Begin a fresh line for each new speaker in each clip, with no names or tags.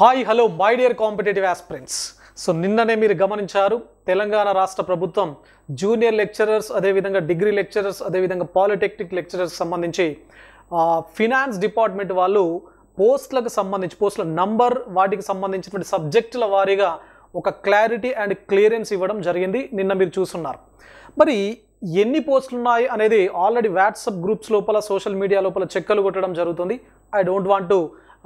hi hello my dear competitive aspirants so నిన్ననే మీరు గమనించారు తెలంగాణ రాష్ట్ర ప్రభుత్వం జూనియర్ లెక్చరర్స్ అదేవిధంగా డిగ్రీ లెక్చరర్స్ అదేవిధంగా పాలిటెక్నిక్ లెక్చరర్స్ సంబంధించి ఫినాన్స్ డిపార్ట్మెంట్ వాళ్ళు పోస్టులకు సంబంధించి పోస్టుల నంబర్ వాటికి సంబంధించినటువంటి సబ్జెక్టుల వారీగా ఒక క్లారిటీ అండ్ క్లియరెన్స్ ఇవ్వడం జరిగింది నిన్న మీరు చూస్తున్నారు మరి ఎన్ని పోస్టులు ఉన్నాయి అనేది ఆల్రెడీ వాట్సాప్ గ్రూప్స్ లోపల సోషల్ మీడియా లోపల చెక్కలు కొట్టడం జరుగుతుంది I don't want to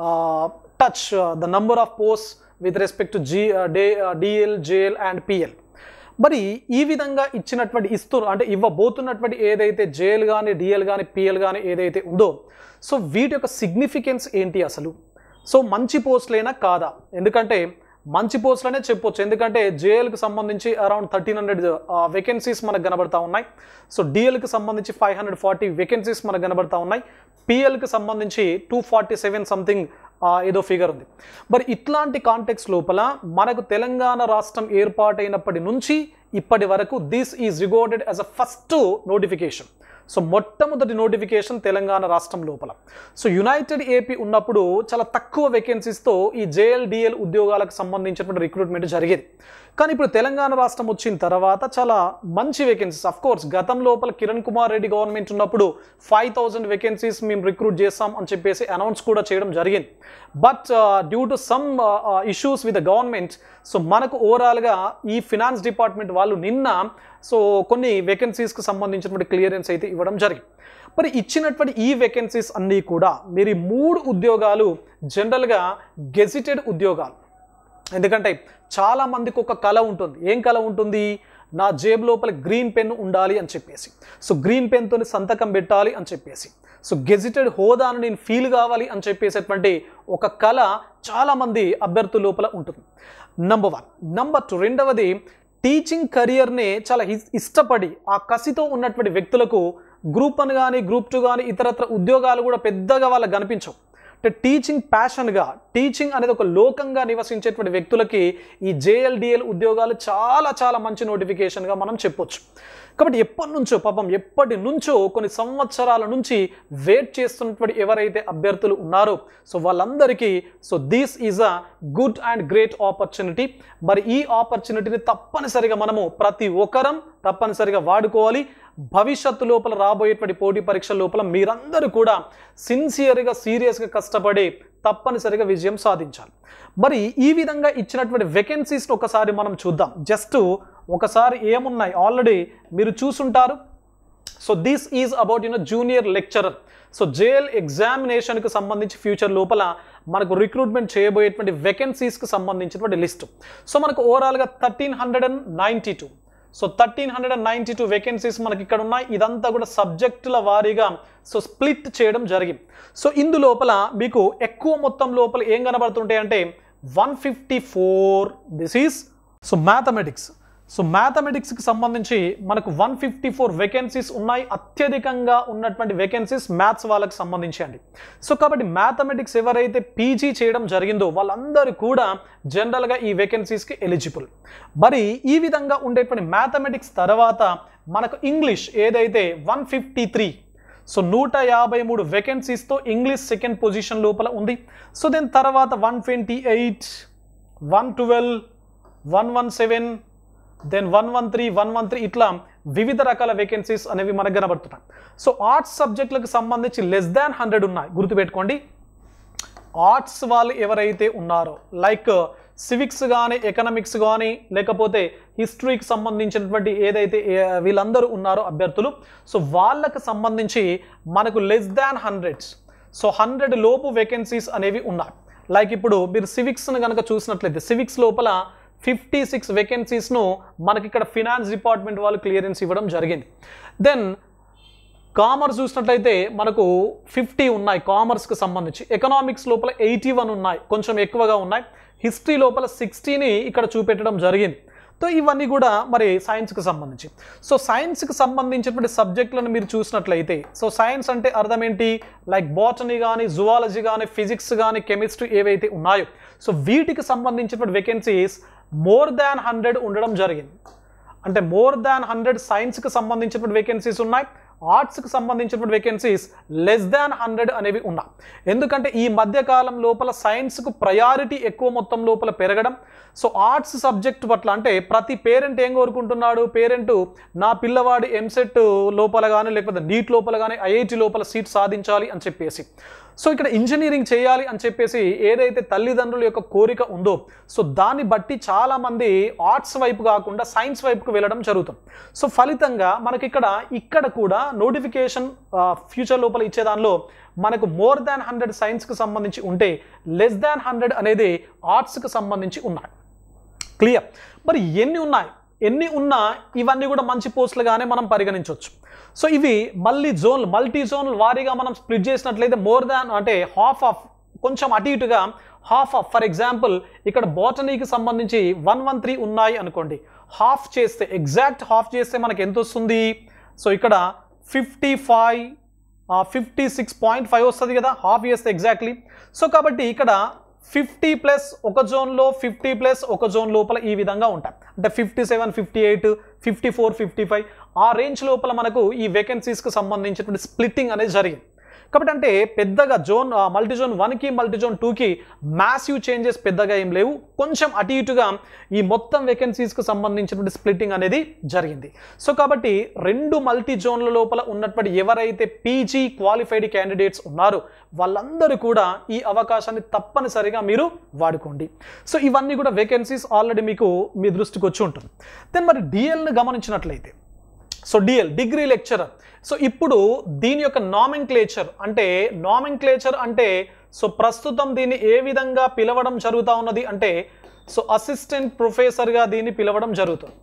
touch the number of post with respect to జీ డే డిఎల్ జేఎల్ అండ్ పిఎల్ మరి ఈ విధంగా ఇచ్చినటువంటి ఇస్తూ అంటే ఇవ్వబోతున్నటువంటి ఏదైతే జేఎల్ కానీ డిఎల్ కానీ పిఎల్ కానీ ఏదైతే ఉందో సో వీటి యొక్క సిగ్నిఫికెన్స్ ఏంటి అసలు సో మంచి పోస్టులైనా కాదా ఎందుకంటే మంచి పోస్టులనే చెప్పొచ్చు ఎందుకంటే జేఎల్కి సంబంధించి అరౌండ్ థర్టీన్ హండ్రెడ్ వేకెన్సీస్ మనకు కనబడతా ఉన్నాయి సో డిఎల్కి సంబంధించి ఫైవ్ హండ్రెడ్ ఫార్టీ వేకెన్సీస్ మనకు కనబడతా ఉన్నాయి పిఎల్కి సంబంధించి టూ ఫార్టీ సెవెన్ సంథింగ్ ఏదో ఫిగర్ ఉంది మరి ఇట్లాంటి కాంటెక్స్ లోపల మనకు తెలంగాణ రాష్ట్రం ఏర్పాటైనప్పటి నుంచి ఇప్పటి వరకు this is regarded as a first notification so మొట్టమొదటి నోటిఫికేషన్ తెలంగాణ రాష్ట్రం లోపల సో యునైటెడ్ ఏపీ ఉన్నప్పుడు చాలా తక్కువ వేకెన్సీస్తో ఈ జేఎల్డిఎల్ ఉద్యోగాలకు సంబంధించినటువంటి రిక్రూట్మెంట్ జరిగేది కానీ ఇప్పుడు తెలంగాణ రాష్ట్రం వచ్చిన తర్వాత చాలా మంచి వేకెన్సీస్ అఫ్ కోర్స్ గతం లోపల కిరణ్ కుమార్ రెడ్డి గవర్నమెంట్ ఉన్నప్పుడు ఫైవ్ థౌజండ్ వేకెన్సీస్ మేము రిక్రూట్ చేస్తాం అని చెప్పేసి అనౌన్స్ కూడా చేయడం జరిగింది but due to some issues with the government so మనకు ఓవరాల్గా ఈ ఫినాన్స్ డిపార్ట్మెంట్ వాళ్ళు నిన్న సో కొన్ని వేకెన్సీస్కి సంబంధించినటువంటి క్లియరెన్స్ అయితే ఇవ్వడం జరిగింది మరి ఇచ్చినటువంటి ఈ వేకెన్సీస్ అన్నీ కూడా మీరు ఈ మూడు ఉద్యోగాలు జనరల్గా గెజిటెడ్ ఉద్యోగాలు ఎందుకంటే చాలా మందికి ఒక కళ ఉంటుంది ఏం కళ ఉంటుంది నా జేబు లోపల గ్రీన్ పెన్ ఉండాలి అని చెప్పేసి సో గ్రీన్ పెన్తో సంతకం పెట్టాలి అని చెప్పేసి సో గెజిటెడ్ హోదాను నేను ఫీల్ కావాలి అని చెప్పేసేటువంటి ఒక కళ చాలామంది అభ్యర్థుల లోపల ఉంటుంది నంబర్ వన్ నంబర్ టూ రెండవది టీచింగ్ కెరియర్ని చాలా ఇస్- ఇష్టపడి ఆ కసితో ఉన్నటువంటి వ్యక్తులకు గ్రూప్ వన్ కానీ గ్రూప్ టూ కానీ ఇతరత్ర ఉద్యోగాలు కూడా పెద్దగా వాళ్ళకి కనిపించవు అంటే టీచింగ్ ప్యాషన్గా టీచింగ్ అనేది ఒక లోకంగా నివసించేటువంటి వ్యక్తులకి ఈ జేఎల్డిఎల్ ఉద్యోగాలు చాలా చాలా మంచి నోటిఫికేషన్గా మనం చెప్పొచ్చు కాబట్టి ఎప్పటి నుంచో పాపం ఎప్పటి నుంచో కొన్ని సంవత్సరాల నుంచి వెయిట్ చేస్తున్నటువంటి ఎవరైతే అభ్యర్థులు ఉన్నారో సో వాళ్ళందరికీ so this is a good and great opportunity మరి ఈ ఆపర్చునిటీని తప్పనిసరిగా మనము ప్రతి ఒక్కరం తప్పనిసరిగా వాడుకోవాలి భవిష్యత్తు లోపల రాబోయేటువంటి పోటీ పరీక్షల లోపల మీరందరూ కూడా సిన్సియర్గా సీరియస్గా కష్టపడి తప్పనిసరిగా విజయం సాధించాలి మరి ఈ విధంగా ఇచ్చినటువంటి వేకెన్సీస్ని ఒకసారి మనం చూద్దాం జస్ట్ ఒకసారి ఏమున్నాయి ఆల్రెడీ మీరు చూసుంటారు so this is about you know junior lecturer so JL ఎగ్జామినేషన్కి సంబంధించి ఫ్యూచర్ లోపల మనకు రిక్రూట్మెంట్ చేయబోయేటువంటి వేకెన్సీస్కి సంబంధించినటువంటి లిస్ట్ సో మనకు ఓవరాల్గా thirteen hundred and ninety two so thirteen hundred and ninety two vacancies మనకి ఇక్కడ ఉన్నాయి ఇదంతా కూడా సబ్జెక్టుల వారీగా సో స్ప్లిట్ చేయడం జరిగింది సో ఇందు లోపల మీకు ఎక్కువ మొత్తం లోపల ఏం కనబడుతుంటాయి అంటే one fifty four this is so mathematics so మ్యాథమెటిక్స్కి సంబంధించి మనకు వన్ ఫిఫ్టీ ఫోర్ వేకెన్సీస్ ఉన్నాయి అత్యధికంగా ఉన్నటువంటి వేకెన్సీస్ మ్యాథ్స్ వాళ్ళకి సంబంధించి అండి సో కాబట్టి మ్యాథమెటిక్స్ ఎవరైతే పీజీ చేయడం జరిగిందో వాళ్ళందరూ కూడా జనరల్గా ఈ వేకెన్సీస్కి ఎలిజిబుల్ మరి ఈ విధంగా ఉండేటువంటి మ్యాథమెటిక్స్ తర్వాత మనకు ఇంగ్లీష్ ఏదైతే వన్ ఫిఫ్టీ త్రీ సో నూట యాభై మూడు వేకెన్సీస్తో ఇంగ్లీష్ సెకండ్ పొజిషన్ లోపల ఉంది సో దెన్ తర్వాత one twenty eight one twelve one one seven then one one three one one three ఇట్లా వివిధ రకాల వేకెన్సీస్ అనేవి మనకు కనబడుతున్నాయి సో ఆర్ట్స్ సబ్జెక్టులకు సంబంధించి లెస్ దాన్ హండ్రెడ్ ఉన్నాయి గుర్తుపెట్టుకోండి ఆర్ట్స్ వాళ్ళు ఎవరైతే ఉన్నారో లైక్ సివిక్స్ కానీ ఎకనామిక్స్ కానీ లేకపోతే హిస్టరీకి సంబంధించినటువంటి ఏదైతే ఏ- వీళ్ళందరూ ఉన్నారో అభ్యర్థులు సో వాళ్ళకి సంబంధించి మనకు less than hundreds so hundred లోపు వేకెన్సీస్ అనేవి ఉన్నాయి లైక్ ఇప్పుడు మీరు సివిక్స్ను కనుక చూసినట్లయితే సివిక్స్ లోపల ఫిఫ్టీ సిక్స్ వేకెన్సీస్ను మనకి ఇక్కడ ఫినాన్స్ డిపార్ట్మెంట్ వాళ్ళు క్లియరెన్స్ ఇవ్వడం జరిగింది దెన్ కామర్స్ చూసినట్లయితే మనకు ఫిఫ్టీ ఉన్నాయి కామర్స్కి సంబంధించి ఎకనామిక్స్ లోపల ఎయిటీ వన్ ఉన్నాయి కొంచెం ఎక్కువగా ఉన్నాయి హిస్టరీ లోపల సిక్స్టీని ఇక్కడ చూపెట్టడం జరిగింది సో ఇవన్నీ కూడా మరి సైన్స్కి సంబంధించి సో సైన్స్కి సంబంధించినటువంటి సబ్జెక్టులను మీరు చూసినట్లయితే సో సైన్స్ అంటే అర్థం ఏంటి లైక్ బాటనీ కానీ జువాలజీ కానీ ఫిజిక్స్ కానీ కెమిస్ట్రీ ఏవైతే ఉన్నాయో సో వీటికి సంబంధించినటువంటి వేకెన్సీస్ మోర్ దాన్ హండ్రెడ్ ఉండడం జరిగింది అంటే మోర్ దాన్ హండ్రెడ్ సైన్స్కి సంబంధించినటువంటి వేకెన్సీస్ ఉన్నాయి ఆర్ట్స్కి సంబంధించినటువంటి వేకెన్సీస్ లెస్ దాన్ హండ్రెడ్ అనేవి ఉన్నాయి ఎందుకంటే ఈ మధ్య కాలం లోపల సైన్స్కు ప్రయారిటీ ఎక్కువ మొత్తం లోపల పెరగడం సో ఆర్ట్స్ సబ్జెక్ట్ పట్ల అంటే ప్రతి పేరెంట్ ఏం కోరుకుంటున్నాడు పేరెంట్ నా పిల్లవాడి ఎంసెట్ లోపల కానీ లేకపోతే నీట్ లోపల కానీ ఐఐటి లోపల సీట్ సాధించాలి అని చెప్పేసి సో ఇక్కడ ఇంజనీరింగ్ చేయాలి అని చెప్పేసి ఏదైతే తల్లిదండ్రుల యొక్క కోరిక ఉందో సో దాన్ని బట్టి చాలామంది ఆర్ట్స్ వైపు కాకుండా సైన్స్ వైపుకు వెళ్ళడం జరుగుతుంది సో ఫలితంగా మనకి ఇక్కడ ఇక్కడ కూడా నోటిఫికేషన్ ఫ్యూచర్ లోపల ఇచ్చే దానిలో మనకు మోర్ దాన్ హండ్రెడ్ సైన్స్కి సంబంధించి ఉంటే లెస్ దాన్ హండ్రెడ్ అనేది ఆర్ట్స్కి సంబంధించి ఉన్నాయి క్లియర్ మరి ఎన్ని ఉన్నాయి ఎన్ని ఉన్నా ఇవన్నీ కూడా మంచి పోస్టులుగానే మనం పరిగణించవచ్చు సో ఇవి మళ్ళీ జోన్ మల్టీ జోన్ వారీగా మనం స్ప్లిట్ చేసినట్లయితే మోర్ దాన్ అంటే హాఫ్ ఆఫ్ కొంచెం అటు ఇటుగా హాఫ్ ఆఫ్ ఫర్ ఎగ్జాంపుల్ ఇక్కడ బాటనీకి సంబంధించి వన్ వన్ త్రీ ఉన్నాయి అనుకోండి హాఫ్ చేస్తే ఎగ్జాక్ట్ హాఫ్ చేస్తే మనకి ఎంత వస్తుంది సో ఇక్కడ fifty five fifty six point five వస్తుంది కదా హాఫ్ చేస్తే ఎగ్జాక్ట్లీ సో కాబట్టి ఇక్కడ ఫిఫ్టీ ప్లస్ ఒక జోన్లో ఫిఫ్టీ ప్లస్ ఒక జోన్ లోపల ఈ విధంగా ఉంటాయి అంటే fifty seven fifty eight fifty four fifty five ఆ రేంజ్ లోపల మనకు ఈ వేకెన్సీస్కి సంబంధించినటువంటి స్ప్లిట్టింగ్ అనేది జరిగింది కాబట్టి అంటే పెద్దగా జోన్ మల్టీ జోన్ వన్కి మల్టీ జోన్ టూకి మ్యాసివ్ చేంజెస్ పెద్దగా ఏం లేవు కొంచెం అటు ఇటుగా ఈ మొత్తం వేకెన్సీస్కి సంబంధించినటువంటి స్ప్లిట్టింగ్ అనేది జరిగింది సో కాబట్టి రెండు మల్టీ జోన్ల లోపల ఉన్నటువంటి ఎవరైతే పీజీ క్వాలిఫైడ్ క్యాండిడేట్స్ ఉన్నారో వాళ్ళందరూ కూడా ఈ అవకాశాన్ని తప్పనిసరిగా మీరు వాడుకోండి సో ఇవన్నీ కూడా వేకెన్సీస్ ఆల్రెడీ మీకు మీ దృష్టికి వచ్చి ఉంటుంది దెన్ మరి డిఎల్ని గమనించినట్లయితే so DL degree lecturer so ఇప్పుడు దీని యొక్క నామెంక్లేచర్ అంటే నామెంక్లేచర్ అంటే సో ప్రస్తుతం దీన్ని ఏ విధంగా పిలవడం జరుగుతూ ఉన్నది అంటే సో అసిస్టెంట్ ప్రొఫెసర్గా దీన్ని పిలవడం జరుగుతుంది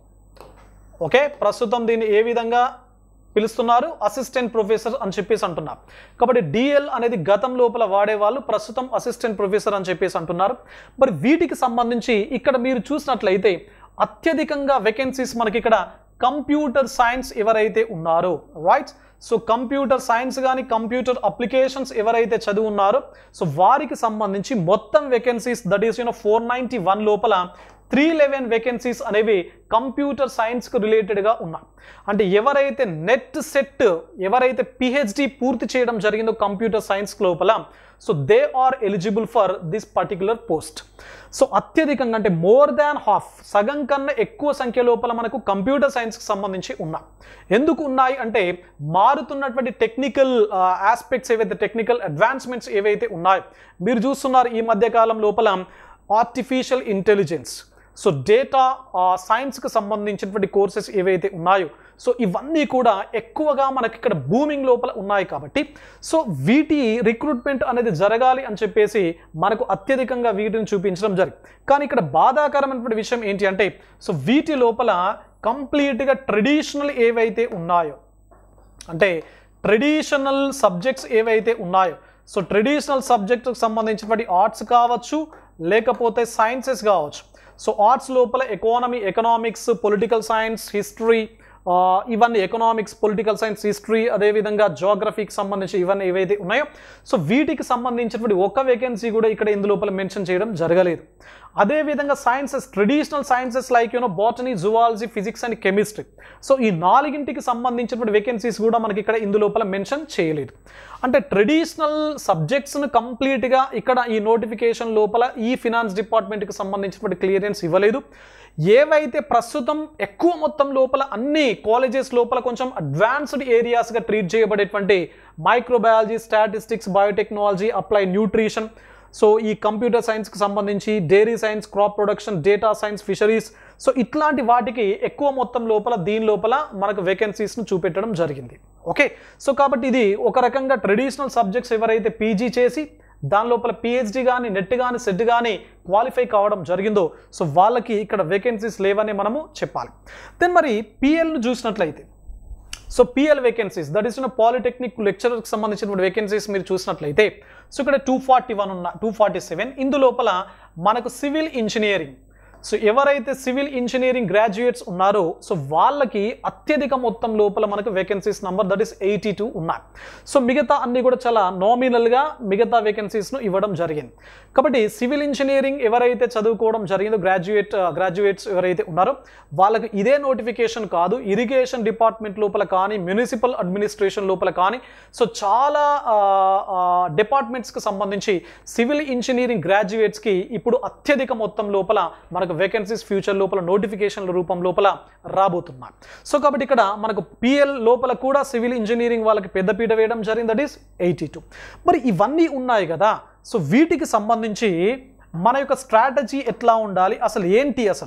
ఓకే ప్రస్తుతం దీన్ని ఏ విధంగా పిలుస్తున్నారు అసిస్టెంట్ ప్రొఫెసర్ అని చెప్పేసి అంటున్నారు కాబట్టి డిఎల్ అనేది గతం లోపల వాడేవాళ్ళు ప్రస్తుతం అసిస్టెంట్ ప్రొఫెసర్ అని చెప్పేసి అంటున్నారు మరి వీటికి సంబంధించి ఇక్కడ మీరు చూసినట్లయితే అత్యధికంగా వేకెన్సీస్ మనకి ఇక్కడ కంప్యూటర్ సైన్స్ ఎవరైతే ఉన్నారో రైట్ సో కంప్యూటర్ సైన్స్ కానీ కంప్యూటర్ అప్లికేషన్స్ ఎవరైతే చదివి ఉన్నారో సో వారికి సంబంధించి మొత్తం vacancies that is you know four ninety one లోపల త్రీ లెవెన్ వేకెన్సీస్ అనేవి కంప్యూటర్ సైన్స్కి రిలేటెడ్గా ఉన్నాయి అంటే ఎవరైతే నెట్ సెట్ ఎవరైతే పిహెచ్డి పూర్తి చేయడం జరిగిందో కంప్యూటర్ సైన్స్ లోపల so they are eligible for this particular post so అత్యధికంగా అంటే మోర్ దాన్ హాఫ్ సగం కన్నా ఎక్కువ సంఖ్య లోపల మనకు కంప్యూటర్ సైన్స్కి సంబంధించి ఉన్నాయి ఎందుకు ఉన్నాయి అంటే మారుతున్నటువంటి టెక్నికల్ ఆస్పెక్ట్స్ ఏవైతే టెక్నికల్ అడ్వాన్స్మెంట్స్ ఏవైతే ఉన్నాయో మీరు చూస్తున్నారు ఈ మధ్యకాలం లోపల ఆర్టిఫిషియల్ ఇంటెలిజెన్స్ సో డేటా సైన్స్కి సంబంధించినటువంటి కోర్సెస్ ఏవైతే ఉన్నాయో సో ఇవన్నీ కూడా ఎక్కువగా మనకి ఇక్కడ బూమింగ్ లోపల ఉన్నాయి కాబట్టి సో వీటి రిక్రూట్మెంట్ అనేది జరగాలి అని చెప్పేసి మనకు అత్యధికంగా వీటిని చూపించడం జరిగింది కానీ ఇక్కడ బాధాకరమైనటువంటి విషయం ఏంటి అంటే సో వీటి లోపల కంప్లీట్గా ట్రెడిషనల్ ఏవైతే ఉన్నాయో అంటే ట్రెడిషనల్ సబ్జెక్ట్స్ ఏవైతే ఉన్నాయో సో ట్రెడిషనల్ సబ్జెక్టుకు సంబంధించినటువంటి ఆర్ట్స్ కావచ్చు లేకపోతే సైన్సెస్ కావచ్చు సో ఆర్ట్స్ లోపల economy economics political science history ఇవన్నీ ఎకనామిక్స్ పొలిటికల్ సైన్స్ హిస్టరీ అదేవిధంగా జోగ్రఫీకి సంబంధించి ఇవన్నీ ఏవైతే ఉన్నాయో సో వీటికి సంబంధించినటువంటి ఒక్క వేకెన్సీ కూడా ఇక్కడ ఇందు లోపల మెన్షన్ చేయడం జరగలేదు అదేవిధంగా sciences traditional sciences like you know botany zoology physics and chemistry so ఈ నాలుగింటికి సంబంధించినటువంటి వేకెన్సీస్ కూడా మనకి ఇక్కడ ఇందు లోపల మెన్షన్ చేయలేదు అంటే ట్రెడిషనల్ సబ్జెక్ట్స్ను కంప్లీట్గా ఇక్కడ ఈ నోటిఫికేషన్ లోపల ఈ ఫినాన్స్ డిపార్ట్మెంట్కి సంబంధించినటువంటి క్లియరెన్స్ ఇవ్వలేదు ఏవైతే ప్రస్తుతం ఎక్కువ మొత్తం లోపల అన్ని కాలేజెస్ లోపల కొంచెం అడ్వాన్స్డ్ ఏరియాస్గా ట్రీట్ చేయబడేటువంటి microbiology statistics biotechnology apply nutrition so ఈ కంప్యూటర్ సైన్స్కి సంబంధించి dairy science crop production data science fisheries so ఇట్లాంటి వాటికి ఎక్కువ మొత్తం లోపల దీని లోపల మనకు వేకెన్సీస్ను చూపెట్టడం జరిగింది ఓకే సో కాబట్టి ఇది ఒక రకంగా ట్రెడిషనల్ సబ్జెక్ట్స్ ఎవరైతే పీజీ చేసి దాని లోపల పిహెచ్డి కానీ నెట్ కానీ సెట్ కానీ క్వాలిఫై కావడం జరిగిందో సో వాళ్ళకి ఇక్కడ వేకెన్సీస్ లేవని మనము చెప్పాలి దెన్ మరి పిఎల్ను చూసినట్లయితే so PL vacancies that is polytechnic లెక్చరర్కి సంబంధించినటువంటి వేకెన్సీస్ మీరు చూసినట్లయితే సో ఇక్కడ టూ ఫార్టీ వన్ ఉన్న టూ ఫార్టీ సెవెన్ ఇందులోపల మనకు సివిల్ ఇంజనీరింగ్ సో ఎవరైతే సివిల్ ఇంజనీరింగ్ గ్రాడ్యుయేట్స్ ఉన్నారో సో వాళ్ళకి అత్యధిక మొత్తం లోపల మనకు vacancies number that is eighty two ఉన్నాయి సో మిగతా అన్ని కూడా చాలా నామినల్గా మిగతా వేకెన్సీస్ను ఇవ్వడం జరిగింది కాబట్టి సివిల్ ఇంజనీరింగ్ ఎవరైతే చదువుకోవడం జరిగిందో గ్రాడ్యుయేట్ గ్రాడ్యుయేట్స్ ఎవరైతే ఉన్నారో వాళ్ళకి ఇదే నోటిఫికేషన్ కాదు ఇరిగేషన్ డిపార్ట్మెంట్ లోపల కానీ మున్సిపల్ అడ్మినిస్ట్రేషన్ లోపల కానీ సో చాలా డిపార్ట్మెంట్స్కి సంబంధించి సివిల్ ఇంజనీరింగ్ గ్రాడ్యుయేట్స్కి ఇప్పుడు అత్యధిక మొత్తం లోపల మనకు వేకెన్సీస్ ఫ్యూచర్ లోపల నోటిఫికేషన్ల రూపం లోపల రాబోతున్నాయి సో కాబట్టి ఇక్కడ మనకు పిఎల్ లోపల కూడా సివిల్ ఇంజనీరింగ్ వాళ్ళకి పెద్దపీట వేయడం జరిగింది దట్ ఈస్ ఎయిటీ టూ మరి ఇవన్నీ ఉన్నాయి కదా సో వీటికి సంబంధించి మన యొక్క స్ట్రాటజీ ఎట్లా ఉండాలి అసలు ఏంటి అసలు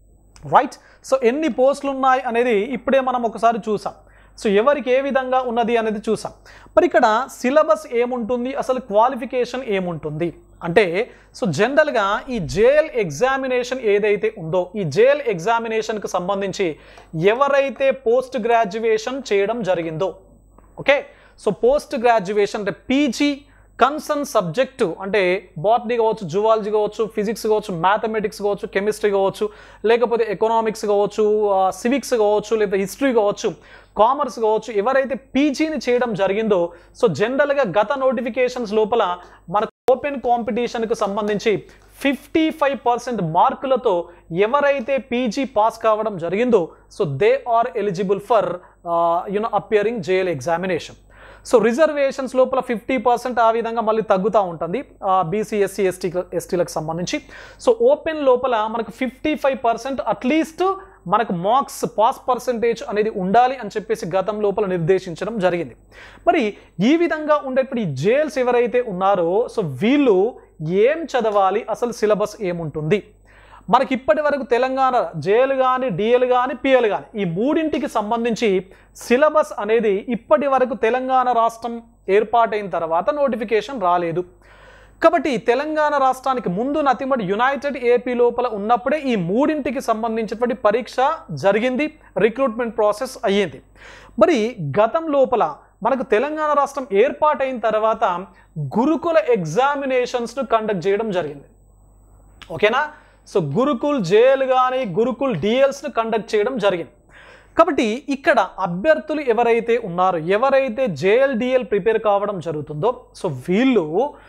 రైట్ సో ఎన్ని పోస్టులు ఉన్నాయి అనేది ఇప్పుడే మనం ఒకసారి చూసాం సో ఎవరికి ఏ విధంగా ఉన్నది అనేది చూసాం మరి ఇక్కడ సిలబస్ ఏముంటుంది అసలు క్వాలిఫికేషన్ ఏముంటుంది అంటే సో జనరల్గా ఈ జేఎల్ ఎగ్జామినేషన్ ఏదైతే ఉందో ఈ జేఎల్ ఎగ్జామినేషన్కి సంబంధించి ఎవరైతే పోస్ట్ గ్రాడ్యుయేషన్ చేయడం జరిగిందో ఓకే సో పోస్ట్ గ్రాడ్యుయేషన్ అంటే పీజీ కన్సర్న్ సబ్జెక్టు అంటే బాటనీ కావచ్చు జువాలజీ కావచ్చు ఫిజిక్స్ కావచ్చు మ్యాథమెటిక్స్ కావచ్చు కెమిస్ట్రీ కావచ్చు లేకపోతే ఎకనామిక్స్ కావచ్చు సివిక్స్ కావచ్చు లేదా హిస్టరీ కావచ్చు కామర్స్ కావచ్చు ఎవరైతే పీజీని చేయడం జరిగిందో సో జనరల్గా గత నోటిఫికేషన్స్ లోపల మన ఓపెన్ కాంపిటీషన్కు సంబంధించి ఫిఫ్టీ ఫైవ్ పర్సెంట్ మార్కులతో ఎవరైతే పీజీ పాస్ కావడం జరిగిందో so they are eligible for you know appearing JL examination so reservations లోపల ఫిఫ్టీ పర్సెంట్ ఆ విధంగా మళ్ళీ తగ్గుతూ ఉంటుంది బీసీ ఎస్సీ ఎస్టీ ఎస్టీలకు సంబంధించి సో ఓపెన్ లోపల మనకు ఫిఫ్టీ ఫైవ్ పర్సెంట్ అట్లీస్ట్ మనకు మార్క్స్ పాస్ పర్సంటేజ్ అనేది ఉండాలి అని చెప్పేసి గతం లోపల నిర్దేశించడం జరిగింది మరి ఈ విధంగా ఉండేటువంటి జేల్స్ ఎవరైతే ఉన్నారో సో వీళ్ళు ఏం చదవాలి అసలు సిలబస్ ఏముంటుంది మనకి ఇప్పటి వరకు తెలంగాణ జేఎల్ కానీ డిఎల్ కానీ పిఎల్ కానీ ఈ మూడింటికి సంబంధించి సిలబస్ అనేది ఇప్పటి వరకు తెలంగాణ రాష్ట్రం ఏర్పాటైన తర్వాత నోటిఫికేషన్ రాలేదు కాబట్టి తెలంగాణ రాష్ట్రానికి ముందు నతిమడి యునైటెడ్ ఏపీ లోపల ఉన్నప్పుడే ఈ మూడింటికి సంబంధించినటువంటి పరీక్ష జరిగింది రిక్రూట్మెంట్ ప్రాసెస్ అయ్యింది మరి గతం లోపల మనకు తెలంగాణ రాష్ట్రం ఏర్పాటైన తర్వాత గురుకుల ఎగ్జామినేషన్స్ను కండక్ట్ చేయడం జరిగింది ఓకేనా సో గురుకుల్ జేఎల్ కానీ గురుకుల్ డిఎల్స్ను కండక్ట్ చేయడం జరిగింది కాబట్టి ఇక్కడ అభ్యర్థులు ఎవరైతే ఉన్నారో ఎవరైతే జేఎల్ డిఎల్ ప్రిపేర్ కావడం జరుగుతుందో సో వీళ్ళు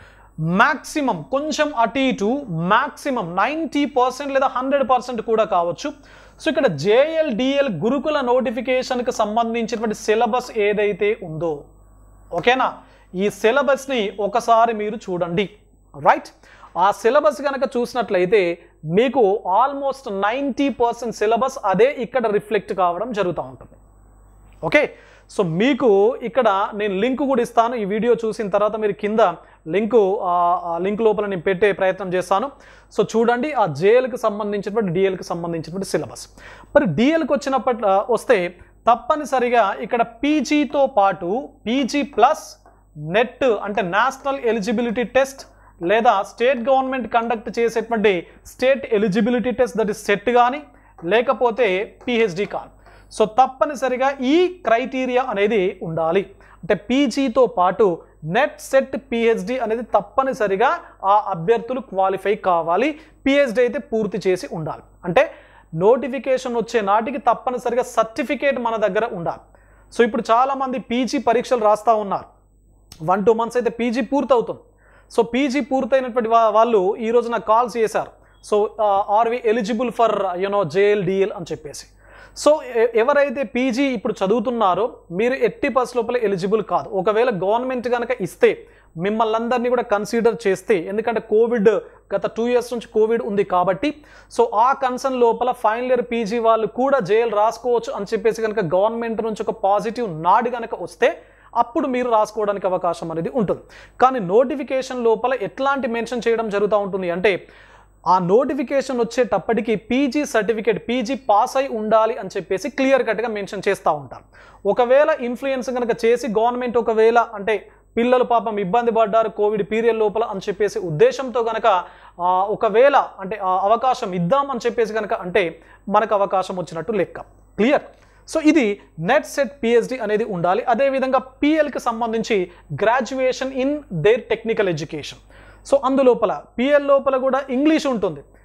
మ్యాక్సిమం కొంచెం అటు ఇటు మ్యాక్సిమం నైంటీ పర్సెంట్ లేదా హండ్రెడ్ పర్సెంట్ కూడా కావచ్చు సో ఇక్కడ జేఎల్ డిఎల్ గురుకుల నోటిఫికేషన్కి సంబంధించినటువంటి సిలబస్ ఏదైతే ఉందో ఓకేనా ఈ సిలబస్ని ఒకసారి మీరు చూడండి రైట్ ఆ సిలబస్ కనుక చూసినట్లయితే మీకు ఆల్మోస్ట్ నైంటీ పర్సెంట్ సిలబస్ అదే ఇక్కడ రిఫ్లెక్ట్ కావడం జరుగుతూ ఉంటుంది ఓకే సో మీకు ఇక్కడ నేను లింక్ కూడా ఇస్తాను ఈ వీడియో చూసిన తర్వాత మీరు కింద లింకు లింక్ లోపల నేను పెట్టే ప్రయత్నం చేస్తాను సో చూడండి ఆ జేఎల్కి సంబంధించినటువంటి డిఎల్కి సంబంధించినటువంటి సిలబస్ మరి డిఎల్కి వచ్చినప్పటి వస్తే తప్పనిసరిగా ఇక్కడ పీజీతో పాటు పీజీ ప్లస్ నెట్ అంటే నేషనల్ ఎలిజిబిలిటీ టెస్ట్ లేదా స్టేట్ గవర్నమెంట్ కండక్ట్ చేసేటువంటి state eligibility test that is SET కానీ లేకపోతే పిహెచ్డి కానీ సో తప్పనిసరిగా ఈ క్రైటీరియా అనేది ఉండాలి అంటే పీజీతో పాటు నెట్ సెట్ పిహెచ్డి అనేది తప్పనిసరిగా ఆ అభ్యర్థులు క్వాలిఫై కావాలి పిహెచ్డి అయితే పూర్తి చేసి ఉండాలి అంటే నోటిఫికేషన్ వచ్చే నాటికి తప్పనిసరిగా సర్టిఫికేట్ మన దగ్గర ఉండాలి సో ఇప్పుడు చాలామంది పీజీ పరీక్షలు రాస్తూ ఉన్నారు వన్ టూ మంత్స్ అయితే పీజీ పూర్తవుతుంది సో పీజీ పూర్తయినటువంటి వా- వాళ్ళు ఈరోజు నాకు కాల్స్ చేశారు so are we eligible for you know JL DL అని చెప్పేసి సో ఎ- ఎవరైతే పీజీ ఇప్పుడు చదువుతున్నారో మీరు ఎట్టి పర్స్ లోపల ఎలిజిబుల్ కాదు ఒకవేళ గవర్నమెంట్ కనుక ఇస్తే మిమ్మల్ని అందరినీ కూడా కన్సిడర్ చేస్తే ఎందుకంటే కోవిడ్ గత టూ ఇయర్స్ నుంచి కోవిడ్ ఉంది కాబట్టి సో ఆ కన్సర్న్ లోపల ఫైనల్ ఇయర్ పీజీ వాళ్ళు కూడా జైలు రాసుకోవచ్చు అని చెప్పేసి కనుక గవర్నమెంట్ నుంచి ఒక పాజిటివ్ నాడు కనుక వస్తే అప్పుడు మీరు రాసుకోవడానికి అవకాశం అనేది ఉంటుంది కానీ నోటిఫికేషన్ లోపల ఎట్లాంటి మెన్షన్ చేయడం జరుగుతూ ఉంటుంది అంటే ఆ నోటిఫికేషన్ వచ్చేటప్పటికి పీజీ సర్టిఫికేట్ పీజీ పాస్ అయి ఉండాలి అని చెప్పేసి క్లియర్ కట్గా మెన్షన్ చేస్తూ ఉంటారు ఒకవేళ ఇన్ఫ్లుయెన్స్ కనుక చేసి గవర్నమెంట్ ఒకవేళ అంటే పిల్లలు పాపం ఇబ్బంది పడ్డారు కోవిడ్ పీరియడ్ లోపల అని చెప్పేసి ఉద్దేశంతో కనుక ఆ, ఒకవేళ అంటే ఆ అవకాశం ఇద్దాం అని చెప్పేసి కనుక అంటే మనకు అవకాశం వచ్చినట్టు లెక్క క్లియర్ సో ఇది నెట్ సెట్ పిహెచ్డి అనేది ఉండాలి అదేవిధంగా పిఎల్కి సంబంధించి graduation in there technical education so అందులోపల పిఎల్ లోపల కూడా ఇంగ్లీష్ ఉంటుంది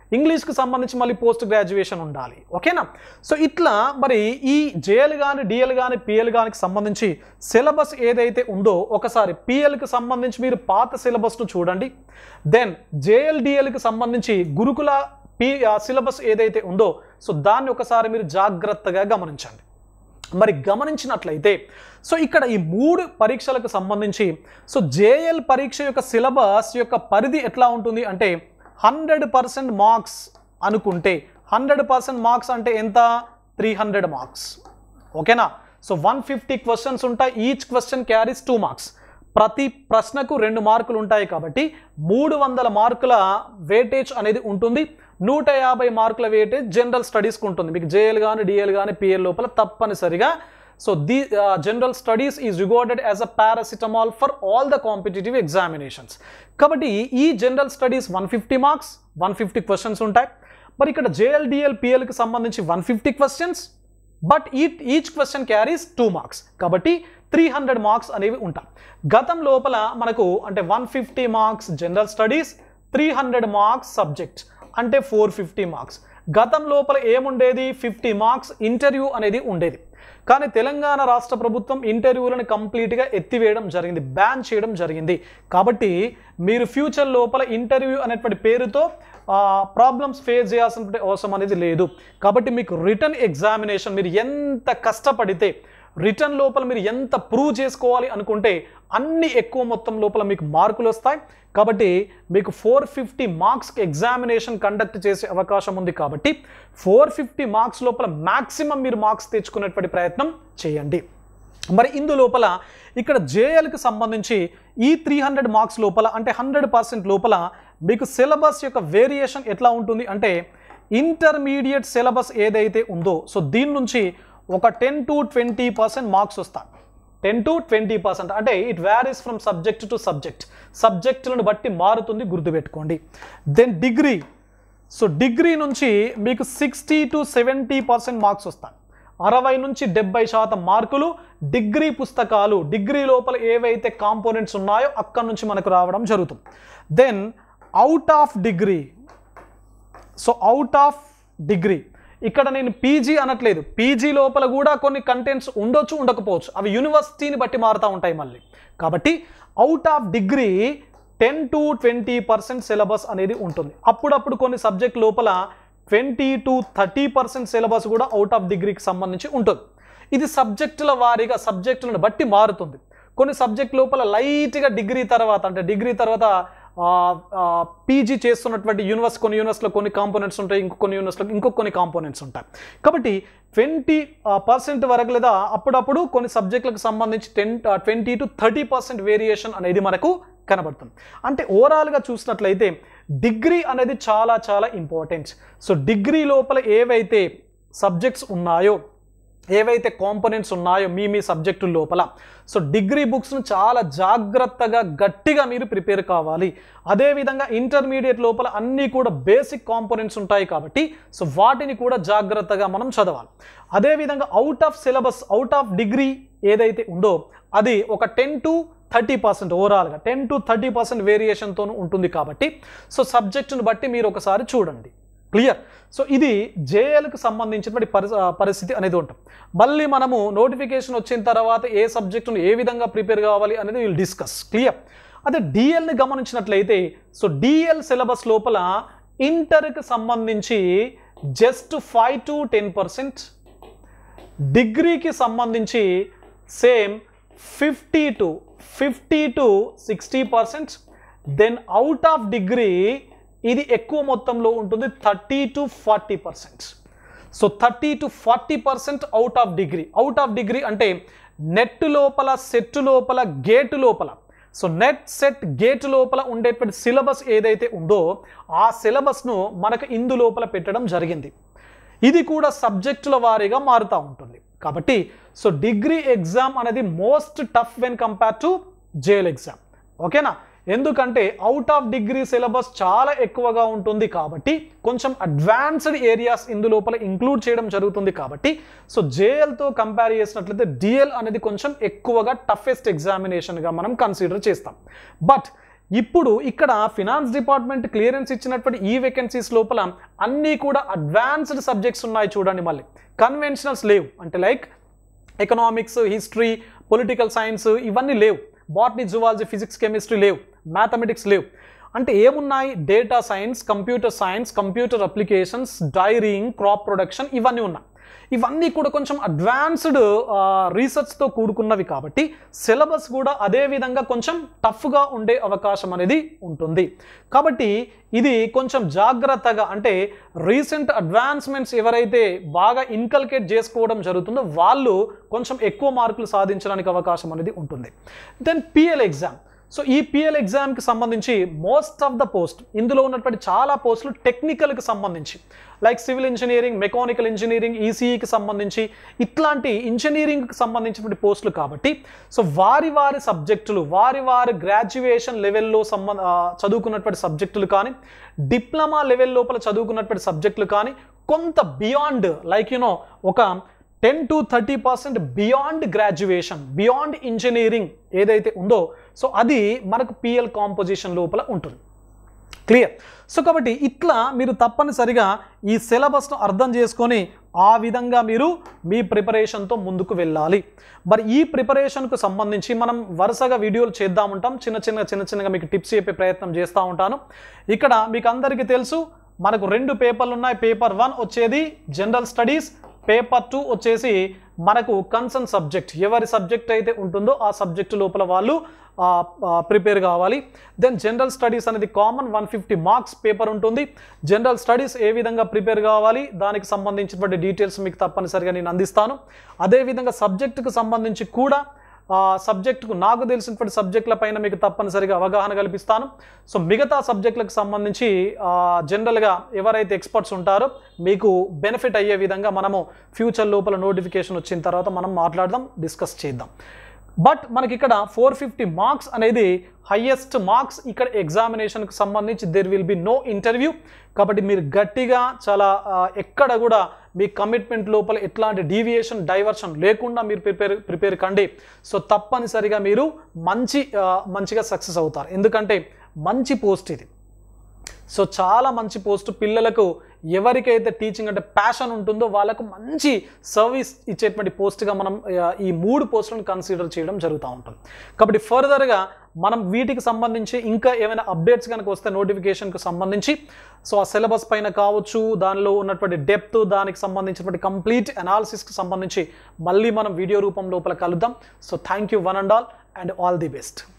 ఇంగ్లీష్కి సంబంధించి మళ్ళీ పోస్ట్ గ్రాడ్యుయేషన్ ఉండాలి ఓకేనా సో ఇట్లా మరి ఈ జేఎల్ కానీ డిఎల్ కానీ పిఎల్ కానికి సంబంధించి సిలబస్ ఏదైతే ఉందో ఒకసారి పిఎల్కి సంబంధించి మీరు పాత సిలబస్ను చూడండి దెన్ జేఎల్ డిఎల్కి సంబంధించి గురుకుల పి సిలబస్ ఏదైతే ఉందో సో దాన్ని ఒకసారి మీరు జాగ్రత్తగా గమనించండి మరి గమనించినట్లయితే సో ఇక్కడ ఈ మూడు పరీక్షలకు సంబంధించి సో జేఎల్ పరీక్ష యొక్క సిలబస్ యొక్క పరిధి ఎట్లా ఉంటుంది అంటే హండ్రెడ్ పర్సెంట్ మార్క్స్ అనుకుంటే హండ్రెడ్ పర్సెంట్ మార్క్స్ అంటే ఎంత త్రీ హండ్రెడ్ మార్క్స్ ఓకేనా సో వన్ ఫిఫ్టీ క్వశ్చన్స్ ఉంటాయి each question carries two marks ప్రతి ప్రశ్నకు రెండు మార్కులు ఉంటాయి కాబట్టి మూడు వందల మార్కుల వేటేజ్ అనేది ఉంటుంది నూట యాభై మార్కుల వేటేజ్ జనరల్ స్టడీస్కి ఉంటుంది మీకు జేఎల్ కానీ డిఎల్ కానీ పిఎల్ లోపల తప్పనిసరిగా so the general studies is regarded as a paracetamol for all the competitive examinations కాబట్టి ఈ general studies one fifty marks one fifty questions ఉంటాయి మరి ఇక్కడ జేఎల్ డిఎల్ పిఎల్కి సంబంధించి వన్ ఫిఫ్టీ క్వశ్చన్స్ బట్ ఈ each question carries two marks కాబట్టి three hundred marks అనేవి ఉంటాయి గతం లోపల మనకు అంటే one fifty marks general studies three hundred marks subject అంటే ఫోర్ ఫిఫ్టీ మార్క్స్ గతం లోపల ఏముండేది ఫిఫ్టీ మార్క్స్ ఇంటర్వ్యూ అనేది ఉండేది కానీ తెలంగాణ రాష్ట్ర ప్రభుత్వం ఇంటర్వ్యూలను కంప్లీట్గా ఎత్తివేయడం జరిగింది బ్యాన్ చేయడం జరిగింది కాబట్టి మీరు ఫ్యూచర్ లోపల ఇంటర్వ్యూ అనేటువంటి పేరుతో ప్రాబ్లమ్స్ ఫేస్ చేయాల్సిన అవసరం అనేది లేదు కాబట్టి మీకు రిటర్న్ ఎగ్జామినేషన్ మీరు ఎంత కష్టపడితే రిటర్న్ లోపల మీరు ఎంత ప్రూవ్ చేసుకోవాలి అనుకుంటే అన్ని ఎక్కువ మొత్తం లోపల మీకు మార్కులు వస్తాయి కాబట్టి మీకు ఫోర్ ఫిఫ్టీ మార్క్స్కి ఎగ్జామినేషన్ కండక్ట్ చేసే అవకాశం ఉంది కాబట్టి ఫోర్ ఫిఫ్టీ మార్క్స్ లోపల మ్యాక్సిమం మీరు మార్క్స్ తెచ్చుకునేటువంటి ప్రయత్నం చేయండి మరి ఇందు లోపల ఇక్కడ జేఎల్కి సంబంధించి ఈ త్రీ హండ్రెడ్ మార్క్స్ లోపల అంటే హండ్రెడ్ పర్సెంట్ లోపల మీకు సిలబస్ యొక్క వేరియేషన్ ఎట్లా ఉంటుంది అంటే ఇంటర్మీడియట్ సిలబస్ ఏదైతే ఉందో సో దీని నుంచి ఒక ten to twenty percent marks వస్తాయి టెన్ టు ట్వంటీ పర్సెంట్ అంటే it varies from subject to subject సబ్జెక్టులను బట్టి మారుతుంది గుర్తుపెట్టుకోండి దెన్ డిగ్రీ సో డిగ్రీ నుంచి మీకు sixty to seventy percent marks వస్తాయి అరవై నుంచి డెబ్బై శాతం మార్కులు డిగ్రీ పుస్తకాలు డిగ్రీ లోపల ఏవైతే కాంపోనెంట్స్ ఉన్నాయో అక్కడి నుంచి మనకు రావడం జరుగుతుంది then out of degree so out of degree ఇక్కడ నేను పీజీ అనట్లేదు పీజీ లోపల కూడా కొన్ని కంటెంట్స్ ఉండొచ్చు ఉండకపోవచ్చు అవి యూనివర్సిటీని బట్టి మారుతూ ఉంటాయి మళ్ళీ కాబట్టి out of degree ten to twenty percent syllabus అనేది ఉంటుంది అప్పుడప్పుడు కొన్ని సబ్జెక్ట్ లోపల twenty to thirty percent syllabus కూడా అవుట్ ఆఫ్ డిగ్రీకి సంబంధించి ఉంటుంది ఇది సబ్జెక్టుల వారీగా సబ్జెక్టులను బట్టి మారుతుంది కొన్ని సబ్జెక్ట్ లోపల లైట్గా డిగ్రీ తర్వాత అంటే డిగ్రీ తర్వాత పీజీ చేస్తున్నటువంటి యూనివర్స్ కొన్ని యూనివర్స్లో కొన్ని కాంపోనెంట్స్ ఉంటాయి ఇంకో కొన్ని యూనివర్స్లో ఇంకో కొన్ని కాంపోనెంట్స్ ఉంటాయి కాబట్టి ట్వంటీ పర్సెంట్ వరకు లేదా అప్పుడప్పుడు కొన్ని సబ్జెక్టులకు సంబంధించి ten twenty to thirty percent variation అనేది మనకు కనబడుతుంది అంటే ఓవరాల్గా చూసినట్లయితే డిగ్రీ అనేది చాలా చాలా ఇంపార్టెంట్ సో డిగ్రీ లోపల ఏవైతే సబ్జెక్ట్స్ ఉన్నాయో ఏవైతే కాంపోనెంట్స్ ఉన్నాయో మీ మీ సబ్జెక్టు లోపల సో డిగ్రీ బుక్స్ను చాలా జాగ్రత్తగా గట్టిగా మీరు ప్రిపేర్ కావాలి అదేవిధంగా ఇంటర్మీడియట్ లోపల అన్నీ కూడా బేసిక్ కాంపోనెంట్స్ ఉంటాయి కాబట్టి సో వాటిని కూడా జాగ్రత్తగా మనం చదవాలి అదేవిధంగా out of syllabus out of degree ఏదైతే ఉందో అది ఒక టెన్ టు థర్టీ పర్సెంట్ ఓవరాల్గా టెన్ టు థర్టీ పర్సెంట్ వేరియేషన్తో ఉంటుంది కాబట్టి సో సబ్జెక్టును బట్టి మీరు ఒకసారి చూడండి క్లియర్ సో ఇది జేఎల్కి సంబంధించినటువంటి పరి పరిస్థితి అనేది ఉంటుంది మళ్ళీ మనము నోటిఫికేషన్ వచ్చిన తర్వాత ఏ సబ్జెక్టును ఏ విధంగా ప్రిపేర్ కావాలి అనేది విల్ డిస్కస్ క్లియర్ అదే డిఎల్ని గమనించినట్లయితే సో డిఎల్ సిలబస్ లోపల ఇంటర్కి సంబంధించి just five to ten percent డిగ్రీకి సంబంధించి same fifty to fifty to sixty percent then out of degree ఇది ఎక్కువ మొత్తంలో ఉంటుంది thirty to forty percent so thirty to forty percent out of degree out of degree అంటే NET లోపల SET లోపల GATE లోపల సో నెట్ సెట్ గేట్ లోపల ఉండేటువంటి సిలబస్ ఏదైతే ఉందో ఆ సిలబస్ను మనకు ఇందు లోపల పెట్టడం జరిగింది ఇది కూడా సబ్జెక్టుల వారీగా మారుతూ ఉంటుంది కాబట్టి సో డిగ్రీ ఎగ్జామ్ అనేది most tough when compare to JL exam ఓకేనా ఎందుకంటే అవుట్ ఆఫ్ డిగ్రీ సిలబస్ చాలా ఎక్కువగా ఉంటుంది కాబట్టి కొంచెం అడ్వాన్స్డ్ ఏరియాస్ ఇందులోపల ఇంక్లూడ్ చేయడం జరుగుతుంది కాబట్టి సో జేఎల్తో కంపేర్ చేసినట్లయితే డిఎల్ అనేది కొంచెం ఎక్కువగా టఫెస్ట్ ఎగ్జామినేషన్గా మనం కన్సిడర్ చేస్తాం బట్ ఇప్పుడు ఇక్కడ ఫినాన్స్ డిపార్ట్మెంట్ క్లియరెన్స్ ఇచ్చినటువంటి ఈ వేకెన్సీస్ లోపల అన్నీ కూడా అడ్వాన్స్డ్ సబ్జెక్ట్స్ ఉన్నాయి చూడండి మళ్ళీ కన్వెన్షనల్స్ లేవు అంటే like economics history political science ఇవన్నీ లేవు బాటనీ జువాలజీ ఫిజిక్స్ కెమిస్ట్రీ లేవు మ్యాథమెటిక్స్ లేవు అంటే ఏమున్నాయి data science computer science computer applications dairying crop production ఇవన్నీ ఉన్నాయి ఇవన్నీ కూడా కొంచెం అడ్వాన్స్డ్ రీసెర్చ్తో కూడుకున్నవి కాబట్టి సిలబస్ కూడా అదే విధంగా కొంచెం టఫ్గా ఉండే అవకాశం అనేది ఉంటుంది కాబట్టి ఇది కొంచెం జాగ్రత్తగా అంటే రీసెంట్ అడ్వాన్స్మెంట్స్ ఎవరైతే బాగా ఇన్కల్కేట్ చేసుకోవడం జరుగుతుందో వాళ్ళు కొంచెం ఎక్కువ మార్కులు సాధించడానికి అవకాశం అనేది ఉంటుంది దెన్ పిఎల్ ఎగ్జామ్ సో ఈ పిఎల్ ఎగ్జామ్కి సంబంధించి మోస్ట్ ఆఫ్ ద పోస్ట్ ఇందులో ఉన్నటువంటి చాలా పోస్టులు టెక్నికల్కి సంబంధించి like civil engineering mechanical engineering ఈసీఈకి సంబంధించి ఇట్లాంటి ఇంజనీరింగ్కి సంబంధించినటువంటి పోస్టులు కాబట్టి సో వారి వారి సబ్జెక్టులు వారి వారి గ్రాడ్యుయేషన్ లెవెల్లో సంబంధ ఆ, చదువుకున్నటువంటి సబ్జెక్టులు కానీ డిప్లొమా లెవెల్ లోపల చదువుకున్నటువంటి సబ్జెక్టులు కానీ కొంత బియాండ్ లైక్ యునో ఒక ten to thirty percent beyond graduation beyond engineering ఏదైతే ఉందో సో అది మనకు పిఎల్ కాంపోజిషన్ లోపల ఉంటుంది క్లియర్ సో కాబట్టి ఇట్లా మీరు తప్పనిసరిగా ఈ సిలబస్ను అర్థం చేసుకొని ఆ విధంగా మీరు మీ ప్రిపరేషన్తో ముందుకు వెళ్ళాలి మరి ఈ ప్రిపరేషన్కు సంబంధించి మనం వరుసగా వీడియోలు చేద్దాం ఉంటాం చిన్న చిన్న చిన్న చిన్నగా మీకు టిప్స్ చెప్పే ప్రయత్నం చేస్తూ ఉంటాను ఇక్కడ మీకు అందరికీ తెలుసు మనకు రెండు పేపర్లు ఉన్నాయి పేపర్ వన్ వచ్చేది జనరల్ స్టడీస్ పేపర్ టూ వచ్చేసి మనకు కన్సర్న్ సబ్జెక్ట్ ఎవరి సబ్జెక్ట్ అయితే ఉంటుందో ఆ సబ్జెక్ట్ లోపల వాళ్ళు ప్రిపేర్ కావాలి దెన్ జనరల్ స్టడీస్ అనేది common one fifty marks paper ఉంటుంది జనరల్ స్టడీస్ ఏ విధంగా ప్రిపేర్ కావాలి దానికి సంబంధించినటువంటి డీటెయిల్స్ మీకు తప్పనిసరిగా నేను అందిస్తాను అదేవిధంగా సబ్జెక్టుకు సంబంధించి కూడా ఆ సబ్జెక్టుకు నాకు తెలిసినటువంటి సబ్జెక్టుల పైన మీకు తప్పనిసరిగా అవగాహన కల్పిస్తాను సో మిగతా సబ్జెక్టులకు సంబంధించి ఆ, జనరల్గా ఎవరైతే ఎక్స్పర్ట్స్ ఉంటారో మీకు బెనిఫిట్ అయ్యే విధంగా మనము ఫ్యూచర్ లోపల నోటిఫికేషన్ వచ్చిన తర్వాత మనం మాట్లాడదాం డిస్కస్ చేద్దాం బట్ మనకి ఇక్కడ ఫోర్ ఫిఫ్టీ మార్క్స్ అనేది హయ్యెస్ట్ మార్క్స్ ఇక్కడ ఎగ్జామినేషన్కి సంబంధించి there will be no interview కాబట్టి మీరు గట్టిగా చాలా ఆ, ఎక్కడ కూడా మీ కమిట్మెంట్ లోపల ఎట్లాంటి డీవియేషన్ డైవర్షన్ లేకుండా మీరు ప్రిపేర్ ప్రిపేర్ కండి సో తప్పనిసరిగా మీరు మంచి ఆ, మంచిగా సక్సెస్ అవుతారు ఎందుకంటే మంచి పోస్ట్ ఇది సో చాలా మంచి పోస్ట్ పిల్లలకు ఎవరికైతే టీచింగ్ అంటే ప్యాషన్ ఉంటుందో వాళ్ళకు మంచి సర్వీస్ ఇచ్చేటువంటి పోస్ట్గా మనం ఆ, ఈ మూడు పోస్టులను కన్సిడర్ చేయడం జరుగుతూ ఉంటుంది కాబట్టి ఫర్దర్గా మనం వీటికి సంబంధించి ఇంకా ఏమైనా అప్డేట్స్ కనుక వస్తే నోటిఫికేషన్కి సంబంధించి సో ఆ సిలబస్ పైన కావచ్చు దానిలో ఉన్నటువంటి డెప్త్ దానికి సంబంధించినటువంటి కంప్లీట్ అనాలిసిస్కి సంబంధించి మళ్ళీ మనం వీడియో రూపం లోపల కలుద్దాం so thank you one and all and all the best